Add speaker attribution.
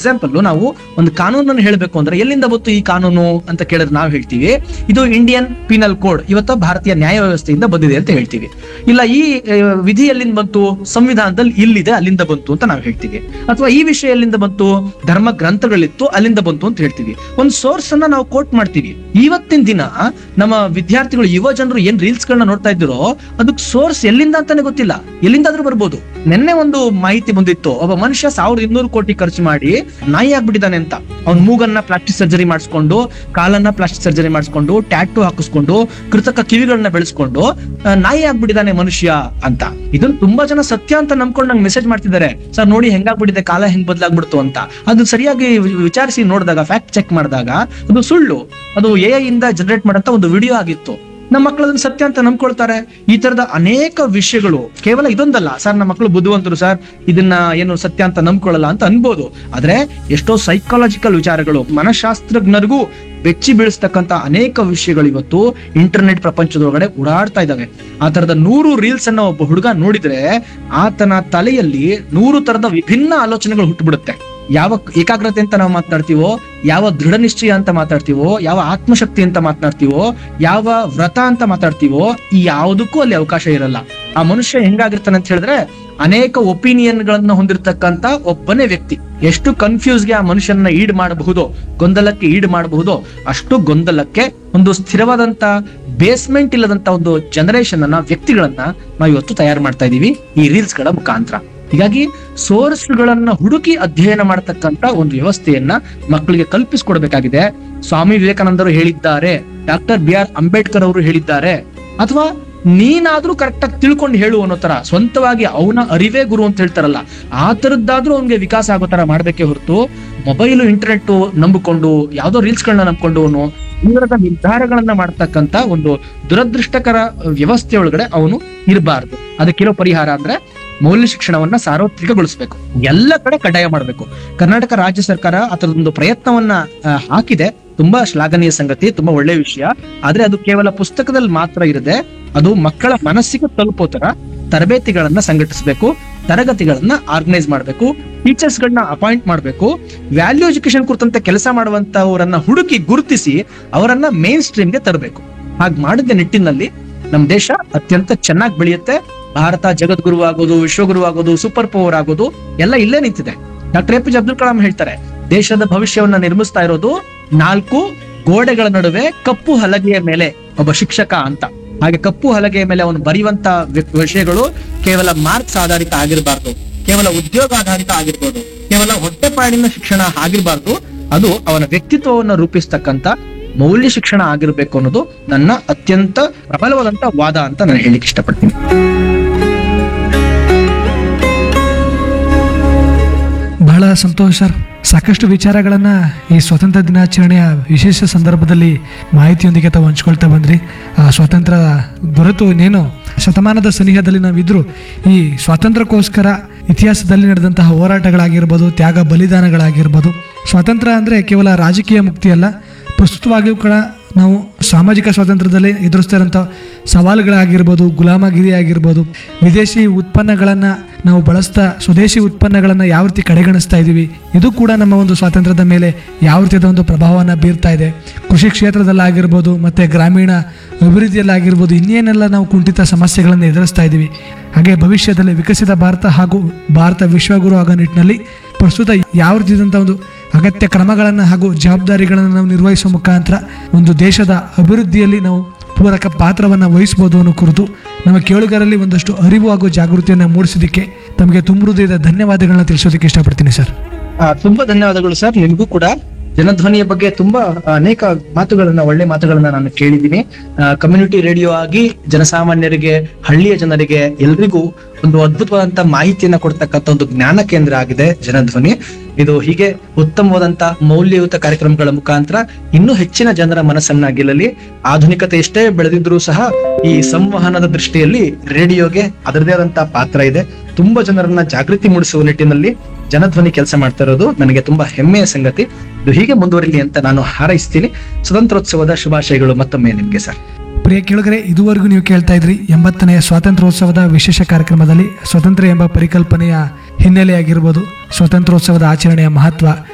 Speaker 1: example ನಾವು ಒಂದು ಕಾನೂನನ್ನು ಹೇಳಬೇಕು ಅಂದ್ರೆ ಎಲ್ಲಿಂದ ಬಂತು ಈ ಕಾನೂನು ಅಂತ ಕೇಳಿದ್ರೆ ನಾವು ಹೇಳ್ತೀವಿ ಇದು ಇಂಡಿಯನ್ ಪೀನಲ್ ಕೋಡ್ ಇವತ್ತು ಭಾರತೀಯ ನ್ಯಾಯ ವ್ಯವಸ್ಥೆಯಿಂದ ಬಂದಿದೆ ಅಂತ ಹೇಳ್ತೀವಿ ಇಲ್ಲ ಈ ಆ, ವಿಧಿ ಎಲ್ಲಿಂದ ಬಂತು ಸಂವಿಧಾನದಲ್ಲಿ ಇಲ್ಲಿದೆ ಅಲ್ಲಿಂದ ಬಂತು ಅಂತ ನಾವು ಹೇಳ್ತೀವಿ ಅಥವಾ ಈ ವಿಷಯ ಎಲ್ಲಿಂದ ಬಂತು ಧರ್ಮ ಗ್ರಂಥಗಳಿತ್ತು ಅಲ್ಲಿಂದ ಬಂತು ಅಂತ ಹೇಳ್ತೀವಿ ಒಂದು ಸೋರ್ಸ್ ಅನ್ನ ನಾವು ಕೋಟ್ ಮಾಡ್ತೀವಿ ಇವತ್ತಿನ ದಿನ ನಮ್ಮ ವಿದ್ಯಾರ್ಥಿಗಳು ಯುವ ಜನರು ಏನ್ ರೀಲ್ಸ್ ಗಳನ್ನ ನೋಡ್ತಾ ಇದ್ರು ಅದಕ್ಕೆ ಸೋರ್ಸ್ ಎಲ್ಲಿಂದ ಅಂತಾನೆ ಗೊತ್ತಿಲ್ಲ ಎಲ್ಲಿಂದಾದ್ರೂ ಬರ್ಬೋದು ನಿನ್ನೆ ಒಂದು ಮಾಹಿತಿ ಬಂದಿತ್ತು ಒಬ್ಬ ಮನುಷ್ಯ ಸಾವಿರದ ಇನ್ನೂರು ಕೋಟಿ ಖರ್ಚು ಮಾಡಿ ನಾಯಿ ಆಗ್ಬಿಟ್ಟಿದ್ದಾನೆ ಅಂತ ಅವ್ನ ಮೂಗನ್ನ ಪ್ಲಾಸ್ಟಿಕ್ ಸರ್ಜರಿ ಮಾಡಿಸ್ಕೊಂಡು ಕಾಲನ್ನ ಪ್ಲಾಸ್ಟಿಕ್ ಸರ್ಜರಿ ಮಾಡಿಸ್ಕೊಂಡು ಟ್ಯಾಟು ಹಾಕಿಸ್ಕೊಂಡು ಕೃತಕ ಕಿವಿಗಳನ್ನ ಬೆಳೆಸ್ಕೊಂಡು ಆ, ನಾಯಿ ಆಗ್ಬಿಟ್ಟಿದ್ದಾನೆ ಮನುಷ್ಯ ಅಂತ ಇದನ್ನ ತುಂಬಾ ಜನ ಸತ್ಯ ಅಂತ ನಂಬ್ಕೊಂಡು ನಂಗೆ ಮೆಸೇಜ್ ಮಾಡ್ತಿದ್ದಾರೆ ಸರ್ ನೋಡಿ ಹೆಂಗಾಗ್ಬಿಟ್ಟಿದೆ ಕಾಲ ಹೆಂಗ್ ಬದಲಾಗ್ಬಿಡ್ತು ಅಂತ ಅದು ಸರಿಯಾಗಿ ವಿ- ವಿಚಾರಿಸಿ ನೋಡಿದಾಗ ಫ್ಯಾಕ್ಟ್ ಚೆಕ್ ಮಾಡಿದಾಗ ಅದು ಸುಳ್ಳು ಅದು ಎ ಇಂದ ಜನರೇಟ್ ಮಾಡಂತ ಒಂದು ವಿಡಿಯೋ ಆಗಿತ್ತು ನಮ್ಮ ಮಕ್ಕಳು ಅದನ್ನ ಸತ್ಯ ಅಂತ ನಂಬ್ಕೊಳ್ತಾರೆ ಈ ತರದ ಅನೇಕ ವಿಷಯಗಳು ಕೇವಲ ಇದೊಂದಲ್ಲ ಸರ್ ನಮ್ಮ ಮಕ್ಕಳು ಬುದ್ಧಿವಂತರು ಸರ್ ಇದನ್ನ ಏನು ಸತ್ಯ ಅಂತ ನಂಬ್ಕೊಳ್ಳಲ್ಲ ಅಂತ ಅನ್ಬೋದು ಆದ್ರೆ ಎಷ್ಟೋ ಸೈಕಾಲಜಿಕಲ್ ವಿಚಾರಗಳು ಮನಃಶಾಸ್ತ್ರಜ್ಞರಿಗೂ ಬೆಚ್ಚಿ ಬೀಳಿಸ್ತಕ್ಕಂತ ಅನೇಕ ವಿಷಯಗಳು ಇವತ್ತು ಇಂಟರ್ನೆಟ್ ಪ್ರಪಂಚದೊಳಗಡೆ ಓಡಾಡ್ತಾ ಇದಾವೆ ಆ ತರದ ನೂರು ರೀಲ್ಸ್ ಅನ್ನ ಒಬ್ಬ ಹುಡುಗ ನೋಡಿದ್ರೆ ಆತನ ತಲೆಯಲ್ಲಿ ನೂರು ತರದ ವಿಭಿನ್ನ ಆಲೋಚನೆಗಳು ಹುಟ್ಟುಬಿಡುತ್ತೆ ಯಾವ ಏಕಾಗ್ರತೆ ಅಂತ ನಾವು ಮಾತನಾಡ್ತೀವೋ ಯಾವ ದೃಢ ನಿಶ್ಚಯ ಅಂತ ಮಾತಾಡ್ತೀವೋ ಯಾವ ಆತ್ಮಶಕ್ತಿ ಅಂತ ಮಾತನಾಡ್ತೀವೋ ಯಾವ ವ್ರತ ಅಂತ ಮಾತಾಡ್ತೀವೋ ಈ ಯಾವುದಕ್ಕೂ ಅಲ್ಲಿ ಅವಕಾಶ ಇರಲ್ಲ ಆ ಮನುಷ್ಯ ಹೆಂಗಾಗಿರ್ತಾನೆ ಅಂತ ಹೇಳಿದ್ರೆ ಅನೇಕ ಒಪಿನಿಯನ್ ಗಳನ್ನ ಹೊಂದಿರತಕ್ಕಂತ ಒಬ್ಬನೇ ವ್ಯಕ್ತಿ ಎಷ್ಟು ಕನ್ಫ್ಯೂಸ್ಗೆ ಆ ಮನುಷ್ಯನ ಈಡ್ ಮಾಡಬಹುದು ಗೊಂದಲಕ್ಕೆ ಈಡ್ ಮಾಡಬಹುದು ಅಷ್ಟು ಗೊಂದಲಕ್ಕೆ ಒಂದು ಸ್ಥಿರವಾದಂತ ಬೇಸ್ಮೆಂಟ್ ಇಲ್ಲದಂತ ಒಂದು ಜನರೇಷನ್ ಅನ್ನ ವ್ಯಕ್ತಿಗಳನ್ನ ನಾವು ಇವತ್ತು ತಯಾರು ಮಾಡ್ತಾ ಇದೀವಿ ಈ ರೀಲ್ಸ್ ಗಳ ಮುಖಾಂತರ ಹೀಗಾಗಿ ಸೋರ್ಸ್ ಗಳನ್ನ ಹುಡುಕಿ ಅಧ್ಯಯನ ಮಾಡತಕ್ಕಂತ ಒಂದು ವ್ಯವಸ್ಥೆಯನ್ನ ಮಕ್ಕಳಿಗೆ ಕಲ್ಪಿಸಿಕೊಡ್ಬೇಕಾಗಿದೆ ಸ್ವಾಮಿ ವಿವೇಕಾನಂದರು ಹೇಳಿದ್ದಾರೆ ಡಾಕ್ಟರ್ ಬಿ ಆರ್ ಅಂಬೇಡ್ಕರ್ ಅವರು ಹೇಳಿದ್ದಾರೆ ಅಥವಾ ನೀನಾದ್ರೂ ಕರೆಕ್ಟ್ ಆಗಿ ತಿಳ್ಕೊಂಡು ಹೇಳು ಅನ್ನೋ ತರ ಸ್ವಂತವಾಗಿ ಅವನ ಅರಿವೇ ಗುರು ಅಂತ ಹೇಳ್ತಾರಲ್ಲ ಆ ತರದ್ದಾದ್ರೂ ಅವ್ನಿಗೆ ವಿಕಾಸ ಆಗೋ ತರ ಮಾಡ್ಬೇಕೇ ಹೊರತು ಮೊಬೈಲ್ ಇಂಟರ್ನೆಟ್ ನಂಬಿಕೊಂಡು ಯಾವ್ದೋ ರೀಲ್ಸ್ ಗಳನ್ನ ನಂಬ್ಕೊಂಡು ಅವನು ದೂರದ ನಿರ್ಧಾರಗಳನ್ನ ಮಾಡ್ತಕ್ಕಂತ ಒಂದು ದುರದೃಷ್ಟಕರ ವ್ಯವಸ್ಥೆ ಒಳಗಡೆ ಅವನು ಇರಬಾರ್ದು ಅದಕ್ಕಿರೋ ಪರಿಹಾರ ಅಂದ್ರೆ ಮೌಲ್ಯ ಶಿಕ್ಷಣವನ್ನ ಸಾರ್ವತ್ರಿಕಗೊಳಿಸಬೇಕು ಎಲ್ಲ ಕಡೆ ಕಡ್ಡಾಯ ಮಾಡಬೇಕು ಕರ್ನಾಟಕ ರಾಜ್ಯ ಸರ್ಕಾರ ಅದರದೊಂದು ಪ್ರಯತ್ನವನ್ನ ಆ, ಹಾಕಿದೆ ತುಂಬಾ ಶ್ಲಾಘನೀಯ ಸಂಗತಿ ತುಂಬಾ ಒಳ್ಳೆ ವಿಷಯ ಆದ್ರೆ ಅದು ಕೇವಲ ಪುಸ್ತಕದಲ್ಲಿ ಮಾತ್ರ ಇರದೆ ಅದು ಮಕ್ಕಳ ಮನಸ್ಸಿಗೆ ತಲುಪೋ ತರ ತರಬೇತಿಗಳನ್ನ ಸಂಘಟಿಸಬೇಕು ತರಗತಿಗಳನ್ನ ಆರ್ಗನೈಸ್ ಮಾಡಬೇಕು ಟೀಚರ್ಸ್ ಗಳನ್ನ ಅಪಾಯಿಂಟ್ ಮಾಡಬೇಕು ವ್ಯಾಲ್ಯೂ ಎಜುಕೇಶನ್ ಕುರಿತಂತೆ ಕೆಲಸ ಮಾಡುವಂತವರನ್ನ ಹುಡುಕಿ ಗುರುತಿಸಿ ಅವರನ್ನ ಮೇನ್ ಸ್ಟ್ರೀಮ್ಗೆ ತರಬೇಕು ಹಾಗೆ ಮಾಡಿದ ನಿಟ್ಟಿನಲ್ಲಿ ನಮ್ಮ ದೇಶ ಅತ್ಯಂತ ಚೆನ್ನಾಗಿ ಬೆಳೆಯುತ್ತೆ ಭಾರತ ಜಗದ್ಗುರು ಆಗೋದು ವಿಶ್ವಗುರು ಆಗೋದು ಸೂಪರ್ ಪವರ್ ಆಗೋದು ಎಲ್ಲ ಇಲ್ಲೇ ನಿಂತಿದೆ doctor A P J Abdul Kalam ಹೇಳ್ತಾರೆ ದೇಶದ ಭವಿಷ್ಯವನ್ನ ನಿರ್ಮಿಸ್ತಾ ಇರೋದು ನಾಲ್ಕು ಗೋಡೆಗಳ ನಡುವೆ ಕಪ್ಪು ಹಲಗೆಯ ಮೇಲೆ ಒಬ್ಬ ಶಿಕ್ಷಕ ಅಂತ ಹಾಗೆ ಕಪ್ಪು ಹಲಗೆಯ ಮೇಲೆ ಅವನು ಬರೆಯುವಂತ ವಿ- ವಿಷಯಗಳು ಕೇವಲ ಮಾರ್ಕ್ಸ್ ಆಧಾರಿತ ಆಗಿರಬಾರ್ದು ಕೇವಲ ಉದ್ಯೋಗ ಆಧಾರಿತ ಆಗಿರ್ಬೋದು ಕೇವಲ ಹೊಟ್ಟೆಪಾಡಿನ ಶಿಕ್ಷಣ ಆಗಿರಬಾರ್ದು ಅದು ಅವನ ವ್ಯಕ್ತಿತ್ವವನ್ನು ರೂಪಿಸ್ತಕ್ಕಂತ ಮೌಲ್ಯ ಶಿಕ್ಷಣ ಆಗಿರ್ಬೇಕು ಅನ್ನೋದು ನನ್ನ ಅತ್ಯಂತ ಪ್ರಬಲವಾದಂತ ವಾದ ಅಂತ ನಾನು ಹೇಳಿಕ್ಕೆ ಇಷ್ಟಪಡ್ತೀನಿ
Speaker 2: ಬಹಳ ಸಂತೋಷ ಸರ್ ಸಾಕಷ್ಟು ವಿಚಾರಗಳನ್ನ ಈ ಸ್ವಾತಂತ್ರ್ಯ ದಿನಾಚರಣೆಯ ವಿಶೇಷ ಸಂದರ್ಭದಲ್ಲಿ ಮಾಹಿತಿಯೊಂದಿಗೆ ತಾವು ಹಂಚ್ಕೊಳ್ತಾ ಬಂದ್ರಿ ಆ ಸ್ವಾತಂತ್ರ್ಯ ದೊರೆತು ಇನ್ನೇನು ಶತಮಾನದ ಸನಿಹದಲ್ಲಿ ನಾವಿದ್ರು ಈ ಸ್ವಾತಂತ್ರ್ಯಕ್ಕೋಸ್ಕರ ಇತಿಹಾಸದಲ್ಲಿ ನಡೆದಂತಹ ಹೋರಾಟಗಳಾಗಿರ್ಬೋದು ತ್ಯಾಗ ಬಲಿದಾನಗಳಾಗಿರ್ಬೋದು ಸ್ವಾತಂತ್ರ್ಯ ಅಂದರೆ ಕೇವಲ ರಾಜಕೀಯ ಮುಕ್ತಿ ಅಲ್ಲ ಪ್ರಸ್ತುತವಾಗಿಯೂ ಕೂಡ ನಾವು ಸಾಮಾಜಿಕ ಸ್ವಾತಂತ್ರ್ಯದಲ್ಲಿ ಎದುರಿಸ್ತಾ ಇರೋಂಥ ಸವಾಲುಗಳಾಗಿರ್ಬೋದು ಗುಲಾಮಗಿರಿ ಆಗಿರ್ಬೋದು ವಿದೇಶಿ ಉತ್ಪನ್ನಗಳನ್ನು ನಾವು ಬಳಸ್ತಾ ಸ್ವದೇಶಿ ಉತ್ಪನ್ನಗಳನ್ನು ಯಾವ ರೀತಿ ಕಡೆಗಣಿಸ್ತಾ ಇದ್ದೀವಿ ಇದು ಕೂಡ ನಮ್ಮ ಒಂದು ಸ್ವಾತಂತ್ರ್ಯದ ಮೇಲೆ ಯಾವ ರೀತಿಯಾದ ಒಂದು ಪ್ರಭಾವವನ್ನು ಬೀರ್ತಾ ಇದೆ ಕೃಷಿ ಕ್ಷೇತ್ರದಲ್ಲಾಗಿರ್ಬೋದು ಮತ್ತು ಗ್ರಾಮೀಣ ಅಭಿವೃದ್ಧಿಯಲ್ಲಾಗಿರ್ಬೋದು ಇನ್ನೇನೆಲ್ಲ ನಾವು ಕುಂಠಿತ ಸಮಸ್ಯೆಗಳನ್ನು ಎದುರಿಸ್ತಾ ಇದ್ದೀವಿ ಹಾಗೆ ಭವಿಷ್ಯದಲ್ಲಿ ವಿಕಸಿತ ಭಾರತ ಹಾಗೂ ಭಾರತ ವಿಶ್ವಗುರು ಆಗೋ ನಿಟ್ಟಿನಲ್ಲಿ ಪ್ರಸ್ತುತ ಯಾವ ರೀತಿಯಾದಂಥ ಒಂದು ಅಗತ್ಯ ಕ್ರಮಗಳನ್ನು ಹಾಗೂ ಜವಾಬ್ದಾರಿಗಳನ್ನು ನಾವು ನಿರ್ವಹಿಸುವ ಮುಖಾಂತರ ಒಂದು ದೇಶದ ಅಭಿವೃದ್ಧಿಯಲ್ಲಿ ನಾವು ಪೂರಕ ಪಾತ್ರವನ್ನು ವಹಿಸ್ಬೋದು ಅನ್ನೋ ಕುರಿತು ನಮ್ಮ ಕೇಳುಗರಲ್ಲಿ ಒಂದಷ್ಟು ಅರಿವು ಹಾಗೂ ಜಾಗೃತಿಯನ್ನು ಮೂಡಿಸೋದಕ್ಕೆ ತಮಗೆ ತುಂಬ ಹೃದಯದ ಧನ್ಯವಾದಗಳನ್ನ ತಿಳಿಸೋದಕ್ಕೆ ಇಷ್ಟಪಡ್ತೀನಿ ಸರ್
Speaker 1: ಆ, ತುಂಬಾ ಧನ್ಯವಾದಗಳು ಸರ್ ನಿಮಗೂ ಕೂಡ ಜನಧ್ವನಿಯ ಬಗ್ಗೆ ತುಂಬಾ ಅನೇಕ ಮಾತುಗಳನ್ನ ಒಳ್ಳೆ ಮಾತುಗಳನ್ನ ನಾನು ಕೇಳಿದ್ದೀನಿ ಕಮ್ಯುನಿಟಿ ರೇಡಿಯೋ ಆಗಿ ಜನಸಾಮಾನ್ಯರಿಗೆ ಹಳ್ಳಿಯ ಜನರಿಗೆ ಎಲ್ರಿಗೂ ಒಂದು ಅದ್ಭುತವಾದಂತ ಮಾಹಿತಿಯನ್ನ ಕೊಡ್ತಕ್ಕಂಥ ಒಂದು ಜ್ಞಾನ ಕೇಂದ್ರ ಆಗಿದೆ ಜನಧ್ವನಿ ಇದು ಹೀಗೆ ಉತ್ತಮವಾದಂತ ಮೌಲ್ಯಯುತ ಕಾರ್ಯಕ್ರಮಗಳ ಮುಖಾಂತರ ಇನ್ನೂ ಹೆಚ್ಚಿನ ಜನರ ಮನಸ್ಸನ್ನ ಗೆಲ್ಲಲಿ ಆಧುನಿಕತೆ ಎಷ್ಟೇ ಬೆಳೆದಿದ್ರೂ ಸಹ ಈ ಸಂವಹನದ ದೃಷ್ಟಿಯಲ್ಲಿ ರೇಡಿಯೋಗೆ ಅದರದೇ ಆದಂತಹ ಪಾತ್ರ ಇದೆ ತುಂಬಾ ಜನರನ್ನ ಜಾಗೃತಿ ಮೂಡಿಸುವ ನಿಟ್ಟಿನಲ್ಲಿ ಜನಧ್ವನಿ ಕೆಲಸ ಮಾಡ್ತಾ ಇರೋದು ನನಗೆ ತುಂಬಾ ಹೆಮ್ಮೆಯ ಸಂಗತಿ ಇದು ಹೀಗೆ ಮುಂದುವರಿಲಿ ಅಂತ ನಾನು ಹಾರೈಸ್ತೀನಿ ಸ್ವತಂತ್ರೋತ್ಸವದ ಶುಭಾಶಯಗಳು ಮತ್ತೊಮ್ಮೆ ನಿಮ್ಗೆ ಸರ್
Speaker 2: ಪ್ರಿಯ ಕೇಳುಗರೆ ಇದುವರೆಗೂ ನೀವು ಕೇಳ್ತಾ ಇದ್ರಿ ಎಂಬತ್ತನೆಯ ಸ್ವಾತಂತ್ರ್ಯೋತ್ಸವದ ವಿಶೇಷ ಕಾರ್ಯಕ್ರಮದಲ್ಲಿ ಸ್ವತಂತ್ರ ಎಂಬ ಪರಿಕಲ್ಪನೆಯ ಹಿನ್ನೆಲೆಯಾಗಿರ್ಬೋದು ಸ್ವಾತಂತ್ರ್ಯೋತ್ಸವದ ಆಚರಣೆಯ ಮಹತ್ವ